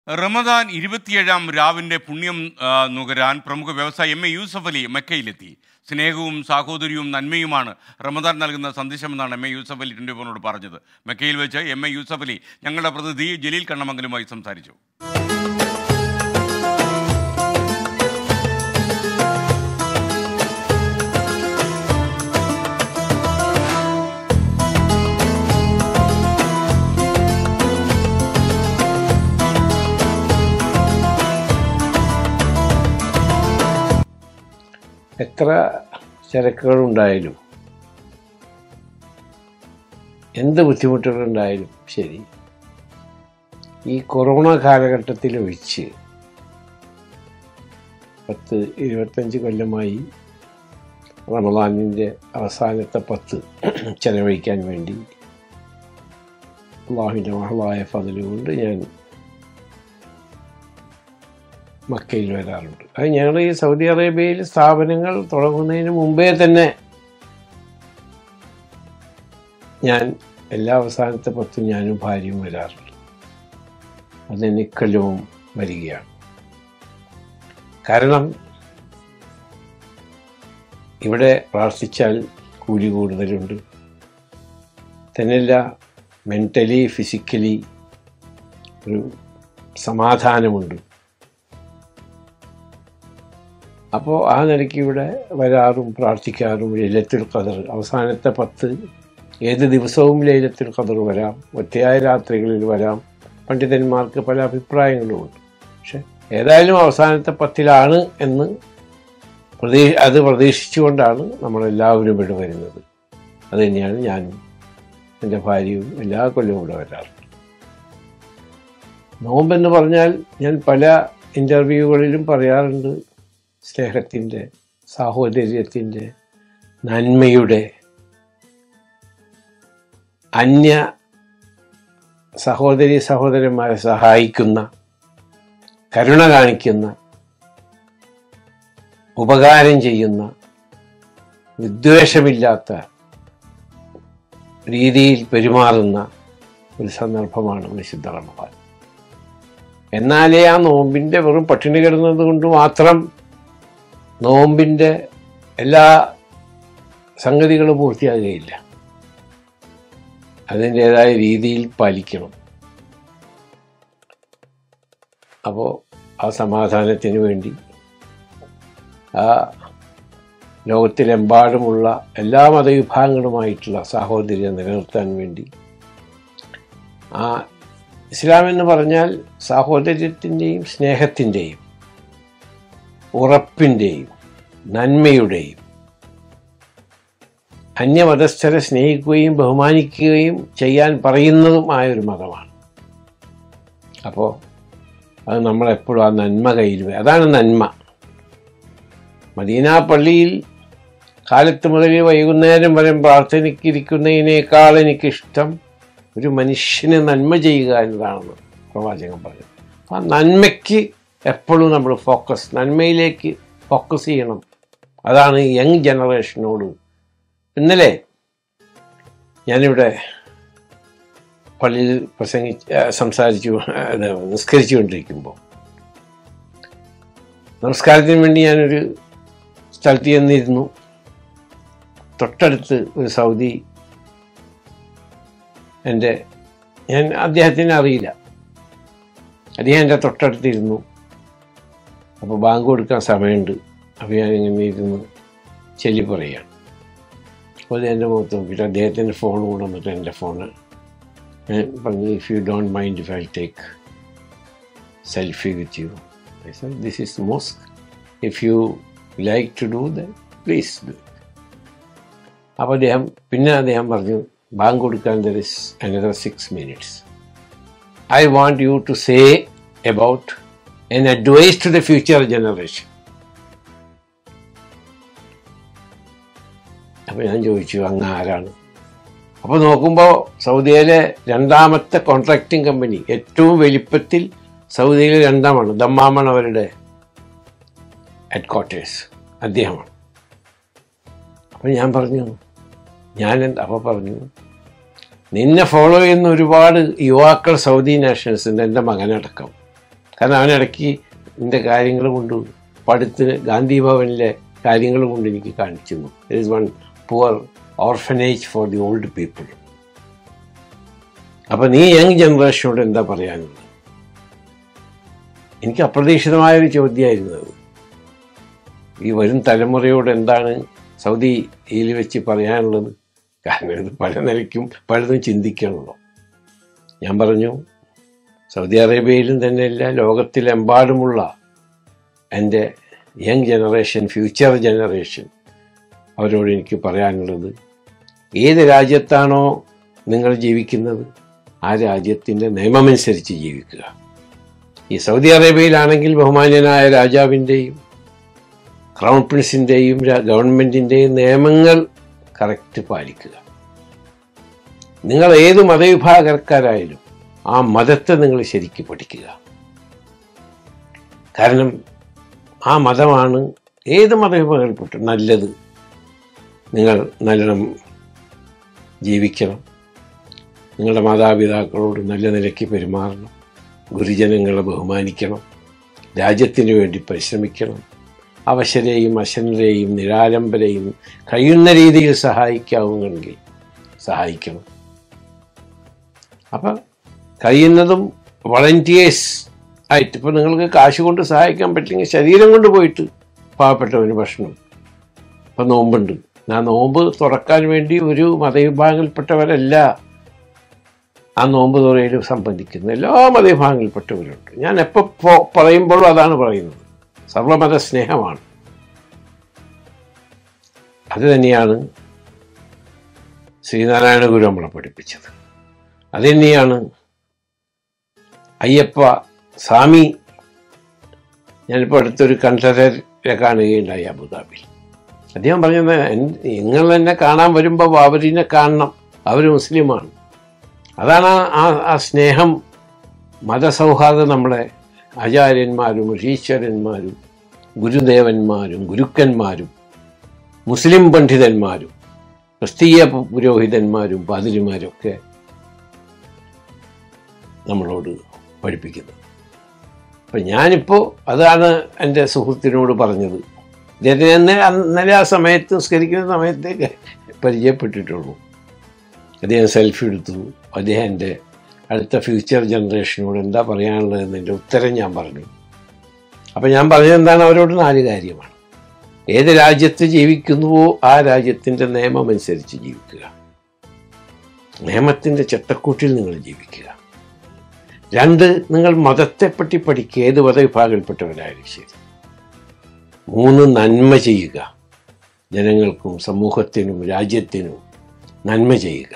റമദാൻ ഇരുപത്തിയേഴാം രാവിന്റെ പുണ്യം ആ, നുകരാൻ പ്രമുഖ വ്യവസായി എം എ യൂസഫ് അലി മക്കയിലെത്തി സ്നേഹവും സാഹോദര്യവും നന്മയുമാണ് റമദാൻ നൽകുന്ന സന്ദേശമെന്നാണ് M A Yusuf Ali twenty ഫോറിനോട് പറഞ്ഞത് മക്കയിൽ വെച്ച് എം എ യൂസഫ് അലി ഞങ്ങളുടെ പ്രതിനിധി ജലീൽ കണ്ണമംഗലുമായി സംസാരിച്ചു എത്ര തിരക്കുകളുണ്ടായാലും എന്ത് ബുദ്ധിമുട്ടുകളുണ്ടായാലും ശരി ഈ കൊറോണ കാലഘട്ടത്തിൽ ഒഴിച്ച് പത്ത് ഇരുപത്തഞ്ച് കൊല്ലമായി റമദാനിൻ്റെ അവസാനത്തെ പത്ത് ചെലവഴിക്കാൻ വേണ്ടി അള്ളാഹുവിൻ്റെ മഹളായ ഫതിലുകൊണ്ട് ഞാൻ മക്കയിൽ വരാറുണ്ട് അത് ഞങ്ങൾ ഈ സൗദി അറേബ്യയിൽ സ്ഥാപനങ്ങൾ തുടങ്ങുന്നതിന് മുമ്പേ തന്നെ ഞാൻ എല്ലാ അവസാനത്തെ പത്തും ഞാനും ഭാര്യയും വരാറുണ്ട് അത് നിക്കലും വരികയാണ് കാരണം ഇവിടെ പ്രാർത്ഥിച്ചാൽ കൂലി കൂടുതലുണ്ട് തന്നെയല്ല മെൻ്റലി ഫിസിക്കലി ഒരു സമാധാനമുണ്ട് അപ്പോൾ ആ നിലയ്ക്ക് ഇവിടെ വരാറും പ്രാർത്ഥിക്കാറും ലൈലത്തുൽ ഖദർ അവസാനത്തെ പത്ത് ഏത് ദിവസവും ലൈലത്തുൽ ഖദർ വരാം ഒറ്റയായ രാത്രികളിൽ വരാം പണ്ഡിതന്മാർക്ക് പല അഭിപ്രായങ്ങളുമുണ്ട് പക്ഷെ ഏതായാലും അവസാനത്തെ പത്തിലാണ് എന്ന് പ്രതീ അത് പ്രതീക്ഷിച്ചുകൊണ്ടാണ് നമ്മളെല്ലാവരും ഇവിടെ വരുന്നത് അത് തന്നെയാണ് ഞാനും എൻ്റെ ഭാര്യയും എല്ലാ കൊല്ലവും ഇവിടെ വരാറുണ്ട് നോമ്പെന്ന് പറഞ്ഞാൽ ഞാൻ പല ഇൻ്റർവ്യൂകളിലും പറയാറുണ്ട് സ്നേഹത്തിൻ്റെ സാഹോദര്യത്തിൻ്റെ നന്മയുടെ അന്യ സഹോദരി സഹോദരന്മാരെ സഹായിക്കുന്ന കരുണ കാണിക്കുന്ന ഉപകാരം ചെയ്യുന്ന വിദ്വേഷമില്ലാത്ത രീതിയിൽ പെരുമാറുന്ന ഒരു സന്ദർഭമാണ് വിശുദ്ധ റമദാൻ എന്നാലേ ആ നോമ്പിൻ്റെ വെറും പട്ടിണി കിടന്നത് കൊണ്ട് മാത്രം നോമ്പിൻ്റെ എല്ലാ സംഗതികളും പൂർത്തിയാകുകയില്ല അതിൻ്റേതായ രീതിയിൽ പാലിക്കണം അപ്പോൾ ആ സമാധാനത്തിന് വേണ്ടി ആ ലോകത്തിലെമ്പാടുമുള്ള എല്ലാ മതവിഭാഗങ്ങളുമായിട്ടുള്ള സാഹോദര്യം നിലനിർത്താൻ വേണ്ടി ആ ഇസ്ലാം എന്ന് പറഞ്ഞാൽ സാഹോദര്യത്തിൻ്റെയും സ്നേഹത്തിൻ്റെയും ഉറപ്പിൻ്റെയും നന്മയുടെയും അന്യമതസ്ഥരെ സ്നേഹിക്കുകയും ബഹുമാനിക്കുകയും ചെയ്യാൻ പറയുന്നതുമായ ഒരു മതമാണ് അപ്പോൾ അത് നമ്മളെപ്പോഴും ആ നന്മ കയ്യിൽ വേ- അതാണ് നന്മ മദീന പള്ളിയിൽ കാലത്ത് മുതൽ വൈകുന്നേരം വരെ പ്രാർത്ഥനയ്ക്കിരിക്കുന്നതിനേക്കാൾ എനിക്കിഷ്ടം ഒരു മനുഷ്യന് നന്മ ചെയ്യുക എന്നതാണെന്ന് പ്രവാചകൻ പറഞ്ഞു അപ്പം ആ നന്മയ്ക്ക് എപ്പോഴും നമ്മൾ ഫോക്കസ് നന്മയിലേക്ക് ഫോക്കസ് ചെയ്യണം അതാണ് യങ് ജനറേഷനോട് ഇന്നലെ ഞാനിവിടെ പള്ളിയിൽ പ്രസംഗി ഏഹ് സംസാരിച്ചു അത് നിസ്കരിച്ചുകൊണ്ടിരിക്കുമ്പോൾ നമസ്കാരത്തിന് വേണ്ടി ഞാനൊരു സ്ഥലത്ത് ചെന്നിരുന്നു തൊട്ടടുത്ത് ഒരു സൗദി എൻ്റെ ഞാൻ അദ്ദേഹത്തിനെ അറിയില്ല അദ്ദേഹം എൻ്റെ തൊട്ടടുത്തിരുന്നു അപ്പോൾ ബാങ്ക് കൊടുക്കാൻ സമയമുണ്ട് അപ്പോൾ ഞാനിങ്ങനെ ഇരുന്ന് ചെല്ലി പറയുകയാണ് അപ്പോൾ എൻ്റെ മുഖത്ത് നോക്കിയിട്ട് അദ്ദേഹത്തിൻ്റെ ഫോൺ കൊണ്ടുവന്നിട്ട് എൻ്റെ ഫോണ് ഞാൻ പറഞ്ഞു if you don't mind if I take selfie with you this is mosque if you like to do the please do അപ്പോൾ അദ്ദേഹം പിന്നെ അദ്ദേഹം പറഞ്ഞു ബാങ്ക് കൊടുക്കാൻ there is another six minutes I want you to say about an advice to the future generation അപ്പോൾ ഞാൻ ചോദിച്ചു അങ്ങ് ആരാണ് അപ്പോൾ നോക്കുമ്പോൾ സൗദിയിലെ രണ്ടാമത്തെ കോൺട്രാക്റ്റിംഗ് കമ്പനി ഏറ്റവും വലിപ്പത്തിൽ സൗദിയിലെ രണ്ടാമാണ് ദമ്മാമാണ് അവരുടെ ഹെഡ് ക്വാർട്ടേഴ്സ് അദ്ദേഹമാണ് അപ്പോൾ ഞാൻ പറഞ്ഞു ഞാൻ എന്ത് അപ്പോൾ പറഞ്ഞു നിന്നെ ഫോളോ ചെയ്യുന്ന ഒരുപാട് യുവാക്കൾ സൗദി നാഷണൽസ് ഉണ്ട് എൻ്റെ മകനടക്കം കാരണം അവനിടയ്ക്ക് എൻ്റെ കാര്യങ്ങൾ കൊണ്ട് പടുത്തിന് ഗാന്ധി ഭവനിലെ കാര്യങ്ങൾ കൊണ്ട് എനിക്ക് കാണിച്ചു it is one poor orphanage for the old people അപ്പം നീ യങ് ജനറേഷനോട് എന്താ പറയാനുള്ളത് എനിക്ക് അപ്രതീക്ഷിതമായൊരു ചോദ്യമായിരുന്നു അത് ഈ വരും തലമുറയോട് എന്താണ് സൗദിയിൽ വെച്ച് പറയാനുള്ളത് കാരണം ഇത് പല നിലയ്ക്കും പലതും ചിന്തിക്കണമല്ലോ ഞാൻ പറഞ്ഞു സൗദി അറേബ്യയിലും തന്നെയല്ല ലോകത്തിലെമ്പാടുമുള്ള എൻ്റെ യങ് ജനറേഷൻ ഫ്യൂച്ചർ ജനറേഷൻ അവരോട് എനിക്ക് പറയാനുള്ളത് ഏത് രാജ്യത്താണോ നിങ്ങൾ ജീവിക്കുന്നത് ആ രാജ്യത്തിൻ്റെ നിയമമനുസരിച്ച് ജീവിക്കുക ഈ സൗദി അറേബ്യയിലാണെങ്കിൽ ബഹുമാന്യനായ രാജാവിൻ്റെയും ക്രൗൺ പ്രിൻസിൻ്റെയും ഗവൺമെൻറ്റിൻ്റെയും നിയമങ്ങൾ കറക്റ്റ് പാലിക്കുക നിങ്ങൾ ഏത് മതവിഭാഗക്കാരായാലും ആ മതത്തെ നിങ്ങൾ ശരിക്ക് പഠിക്കുക കാരണം ആ മതമാണ് ഏത് മതവിഭാഗത്തിൽപ്പെട്ട നല്ലത് നിങ്ങൾ നല്ലോണം ജീവിക്കണം നിങ്ങളുടെ മാതാപിതാക്കളോട് നല്ല നിലയ്ക്ക് പെരുമാറണം ഗുരുജനങ്ങളെ ബഹുമാനിക്കണം രാജ്യത്തിന് വേണ്ടി പരിശ്രമിക്കണം അവശരെയും അശനരെയും നിരാലംബരെയും കഴിയുന്ന രീതിയിൽ സഹായിക്കാവുമെങ്കിൽ സഹായിക്കണം അപ്പം കഴിയുന്നതും വളണ്ടിയേഴ്സ് ആയിട്ട് ഇപ്പം നിങ്ങൾക്ക് കാശ് കൊണ്ട് സഹായിക്കാൻ പറ്റില്ലെങ്കിൽ ശരീരം കൊണ്ട് പോയിട്ട് പാവപ്പെട്ടവന് ഭക്ഷണം ഇപ്പം നോമ്പുണ്ട് ഞാൻ നോമ്പ് തുറക്കാൻ വേണ്ടി ഒരു മതവിഭാഗത്തിൽപ്പെട്ടവരല്ല ആ നോമ്പ് തുറയിൽ സംബന്ധിക്കുന്നത് എല്ലാ മതവിഭാഗങ്ങളിൽപ്പെട്ടവരുണ്ട് ഞാൻ എപ്പോൾ പറയുമ്പോഴും അതാണ് പറയുന്നത് സർവമത സ്നേഹമാണ് അത് തന്നെയാണ് ശ്രീനാരായണ ഗുരു നമ്മളെ പഠിപ്പിച്ചത് അത് തന്നെയാണ് അയ്യപ്പ സ്വാമി ഞാനിപ്പോൾ അടുത്തൊരു കൺസലറെ കാണുകയുണ്ടായി അബുദാബിയിൽ അദ്ദേഹം പറഞ്ഞത് "എൻ- നിങ്ങൾ എന്നെ കാണാൻ വരുമ്പോൾ ബാബരിനെ കാണണം അവർ മുസ്ലിമാണ് അതാണ് ആ- ആ ആ സ്നേഹം മതസൗഹാർദ്ദം നമ്മളെ ആചാര്യന്മാരും ഋഷീശ്വരന്മാരും ഗുരുദേവന്മാരും ഗുരുക്കന്മാരും മുസ്ലിം പണ്ഡിതന്മാരും ക്രിസ്തീയ പു- പുരോഹിതന്മാരും പാതിരിമാരും ഒക്കെ നമ്മളോട് പഠിപ്പിക്കുന്നത് അപ്പം ഞാനിപ്പോൾ അതാണ് എൻ്റെ സുഹൃത്തിനോട് പറഞ്ഞത് അദ്ദേഹത്തിന് അന്ന് അന്നലെ ആ സമയത്ത് നിസ്കരിക്കുന്ന സമയത്തേക്ക് പരിചയപ്പെട്ടിട്ടുള്ളൂ അദ്ദേഹം സെൽഫി എടുത്തു അദ്ദേഹം എൻ്റെ അടുത്ത ഫ്യൂച്ചർ ജനറേഷനോട് എന്താ പറയാനുള്ളതെന്ന് എൻ്റെ ഉത്തരം ഞാൻ പറഞ്ഞു അപ്പം ഞാൻ പറഞ്ഞത് എന്താണ് അവരോട് നാല് കാര്യമാണ് ഏത് രാജ്യത്ത് ജീവിക്കുന്നുവോ ആ രാജ്യത്തിൻ്റെ നിയമം അനുസരിച്ച് ജീവിക്കുക നിയമത്തിൻ്റെ ചട്ടക്കൂട്ടിൽ നിങ്ങൾ ജീവിക്കുക രണ്ട് നിങ്ങൾ മതത്തെപ്പറ്റി പഠിക്കുക ഏത് മതവിഭാഗത്തിൽപ്പെട്ടവരായാലും ശരി മൂന്ന് നന്മ ചെയ്യുക ജനങ്ങൾക്കും സമൂഹത്തിനും രാജ്യത്തിനും നന്മ ചെയ്യുക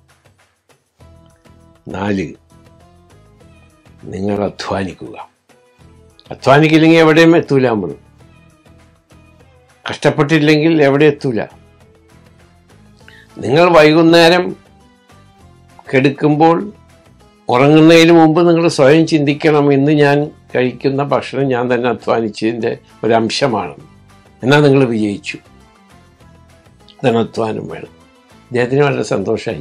നാല് നിങ്ങൾ അധ്വാനിക്കുക അധ്വാനിക്കില്ലെങ്കിൽ എവിടെയും എത്തൂല നമ്മൾ കഷ്ടപ്പെട്ടില്ലെങ്കിൽ എവിടെ എത്തൂല നിങ്ങൾ വൈകുന്നേരം കെടുക്കുമ്പോൾ ഉറങ്ങുന്നതിന് മുമ്പ് നിങ്ങൾ സ്വയം ചിന്തിക്കണം ഇന്ന് ഞാൻ കഴിക്കുന്ന ഭക്ഷണം ഞാൻ തന്നെ അധ്വാനിച്ചതിൻ്റെ ഒരംശമാണ് എന്നാൽ നിങ്ങൾ വിജയിച്ചു ധനധ്വാനം വേണം അദ്ദേഹത്തിന് വളരെ സന്തോഷമായി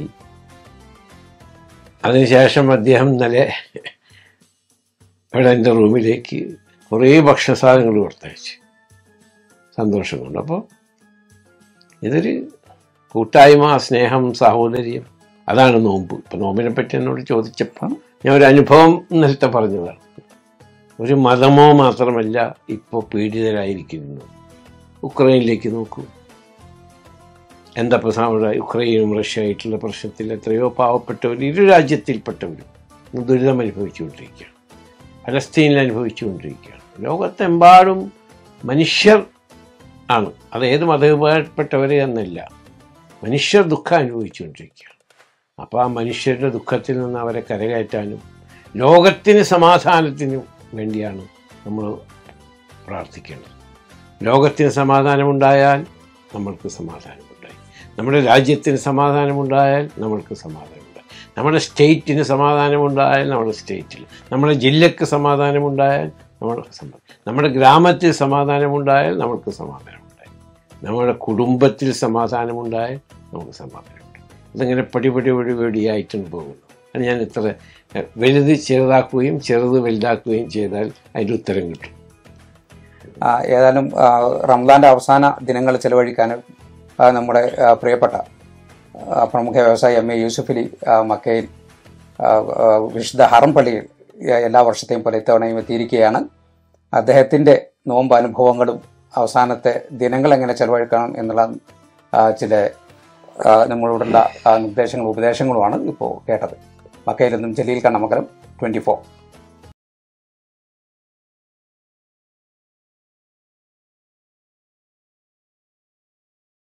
അതിനുശേഷം അദ്ദേഹം ഇന്നലെ ഇവിടെ എൻ്റെ റൂമിലേക്ക് കുറേ ഭക്ഷണസാധനങ്ങൾ കൊടുത്തയച്ചു സന്തോഷം കൊണ്ട് അപ്പോൾ ഇതൊരു കൂട്ടായ്മ സ്നേഹം സാഹോദര്യം അതാണ് നോമ്പ് ഇപ്പം നോമ്പിനെ പറ്റി എന്നോട് ചോദിച്ചപ്പോൾ ഞാൻ ഒരു അനുഭവം ഇന്നലത്തെ പറഞ്ഞതാണ് ഒരു മതമോ മാത്രമല്ല ഇപ്പോൾ പീഡിതരായിരിക്കുന്നു ഉക്രൈനിലേക്ക് നോക്കൂ എന്താ പ്രശ്നം അവിടെ യുക്രൈനും റഷ്യ ആയിട്ടുള്ള പ്രശ്നത്തിൽ എത്രയോ പാവപ്പെട്ടവർ ഇരു രാജ്യത്തിൽപ്പെട്ടവരും ഇന്ന് ദുരിതം അനുഭവിച്ചുകൊണ്ടിരിക്കുകയാണ് ഫലസ്തീനിൽ അനുഭവിച്ചുകൊണ്ടിരിക്കുകയാണ് ലോകത്തെമ്പാടും മനുഷ്യർ ആണ് അത് ഏത് മതവിഭാഗപ്പെട്ടവരെ എന്നല്ല മനുഷ്യർ ദുഃഖം അനുഭവിച്ചുകൊണ്ടിരിക്കുകയാണ് അപ്പോൾ ആ മനുഷ്യരുടെ ദുഃഖത്തിൽ നിന്ന് അവരെ കരകയറ്റാനും ലോകത്തിന് സമാധാനത്തിനും വേണ്ടിയാണ് നമ്മൾ പ്രാർത്ഥിക്കേണ്ടത് ലോകത്തിന് സമാധാനമുണ്ടായാൽ നമ്മൾക്ക് സമാധാനമുണ്ടായി നമ്മുടെ രാജ്യത്തിന് സമാധാനമുണ്ടായാൽ നമ്മൾക്ക് സമാധാനമുണ്ടായി നമ്മുടെ സ്റ്റേറ്റിന് സമാധാനമുണ്ടായാൽ നമ്മുടെ സ്റ്റേറ്റിൽ നമ്മുടെ ജില്ലക്ക് സമാധാനമുണ്ടായാൽ നമ്മൾക്ക് സമാധാനം നമ്മുടെ ഗ്രാമത്തിൽ സമാധാനമുണ്ടായാൽ നമ്മൾക്ക് സമാധാനമുണ്ടായി നമ്മുടെ കുടുംബത്തിൽ സമാധാനമുണ്ടായാൽ നമുക്ക് സമാധാനമുണ്ട് ഇതിങ്ങനെ പടി പടി പടി പടിയായിട്ടാണ് പോകുന്നത് അത് ഞാൻ ഇത്ര വലുത് ചെറുതാക്കുകയും ചെറുത് വലുതാക്കുകയും ചെയ്താൽ അതിൻ്റെ ഉത്തരം കിട്ടും ആ, ഏതായാലും ആ, റംസാന്റെ അവസാന ദിനങ്ങൾ ചെലവഴിക്കാൻ ആ, നമ്മുടെ ആ, പ്രിയപ്പെട്ട ആ, പ്രമുഖ വ്യവസായി എം എ യൂസുഫലി ആ, മക്കയിൽ ആ, ആ, വിശുദ്ധ ഹറം പള്ളിയിൽ ആ, എല്ലാ വർഷത്തെയും പോലെ ഇത്തവണയും എത്തിയിരിക്കുകയാണ് അദ്ദേഹത്തിൻ്റെ നോമ്പ് അനുഭവങ്ങളും അവസാനത്തെ ദിനങ്ങൾ എങ്ങനെ ചെലവഴിക്കണം എന്നുള്ള ആ, ചില ആ, നമ്മളോടുള്ള ആ, നിർദ്ദേശങ്ങളും ഉപദേശങ്ങളുമാണ് ഇപ്പോൾ കേട്ടത് മക്കയിൽ നിന്നും ജലീൽ കണ്ണമംഗലം ട്വൻറ്റി ഫോർ